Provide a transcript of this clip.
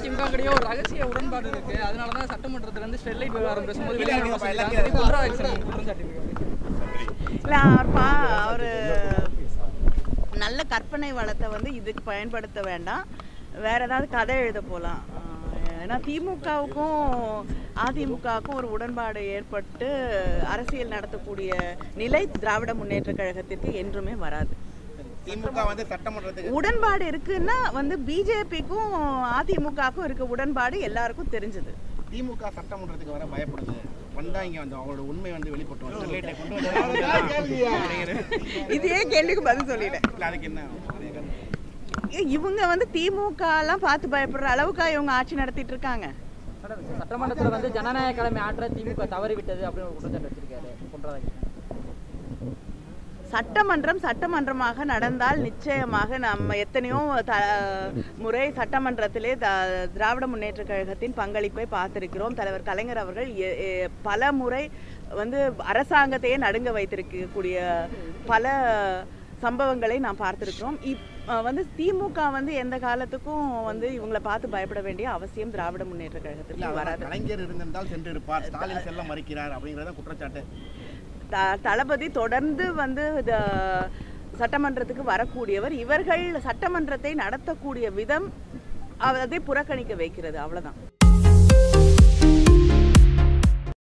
அதிமுக கிடையே ஒரு ரகசிய உடன்பாடு இருக்கு அதனால தான் சட்டமன்றத்துல இருந்து ஸ்டெர்லைட் விவகாரம் பேசும்போது வெளிநடப்பு சொல்லிட்டாங்க. இது contradiction குற்றம் சாட்டியிருக்காரு. இல்லை அவர் பா அவர் நல்ல கற்பனை வளத்தை வந்து இதுக்கு பயன்படுத்த வேண்டாம் வேற ஏதாவது கதை எழுத போகலாம் ஏன்னா திமுகவுக்கும் அதிமுகவுக்கும் ஒரு உடன்பாடு ஏற்பட்டு அரசியல் நடத்தக்கூடிய நிலை திராவிட முன்னேற்ற கழகத்திற்கு என்றுமே வராது திமுக வந்து சட்டமன்றத்துக்கு உடன்பாடு இருக்குன்னா வந்து பிஜேபிக்கும் அதிமுகவுக்கும் இருக்க உடன்பாடு எல்லாருக்கும் தெரிஞ்சது திமுக சட்டமன்றத்துக்கு வர பயப்படுது வந்தா இங்க வந்து அவங்களோட உண்மை வந்து வெளிப்பட்டு வரும். ஸ்டெர்லைட்டை கொண்டு வந்து இதே கேள்விக்கு பதில் சொல்லிட்டேன் இல்ல, அதுக்கு என்ன உங்களுடைய கருத்து? ஏ, இவங்க வந்து திமுக எல்லாம் பார்த்து பயப்படுற அளவுக்கா இவங்க ஆட்சி நடத்திட்டு இருக்காங்க சட்டமன்றத்துல வந்து ஜனநாயக கடமை ஆற்ற திமுக தவறிவிட்டது அப்படின்னு ஒரு குற்றச்சாட்டு வச்சிருக்காரு பொன்ராதாகிருஷ்ணன் சட்டமன்றம் சட்டமன்றமாக நடந்தால் நிச்சயமாக நம்ம எத்தனையோ த முறை சட்டமன்றத்திலே த திராவிட முன்னேற்ற கழகத்தின் பங்களிப்பை பார்த்திருக்கிறோம் தலைவர் கலைஞர் அவர்கள் எ- எ- பல முறை வந்து அரசாங்கத்தையே நடுங்க வைத்திருக்கக்கூடிய பல சம்பவங்களை நாம் பார்த்திருக்கிறோம் இப் அஹ் வந்து திமுக வந்து எந்த காலத்துக்கும் வந்து இவங்களை பார்த்து பயப்பட வேண்டிய அவசியம் திராவிட முன்னேற்ற இல்ல, கழகத்துக்கு அவர் வராது கலைஞர் இருந்திருந்தால் சென்று இருப்பார் ஸ்டாலின் செல்ல மறுக்கிறார் அப்படிங்கறத குற்றச்சாட்டு த- தளபதி தொடர்ந்து வந்து த- சட்டமன்றத்துக்கு வரக்கூடியவர் இவர்கள் சட்டமன்றத்தை நடத்தக்கூடிய விதம் அதை புறக்கணிக்க வைக்கிறது அவ்வளவுதான்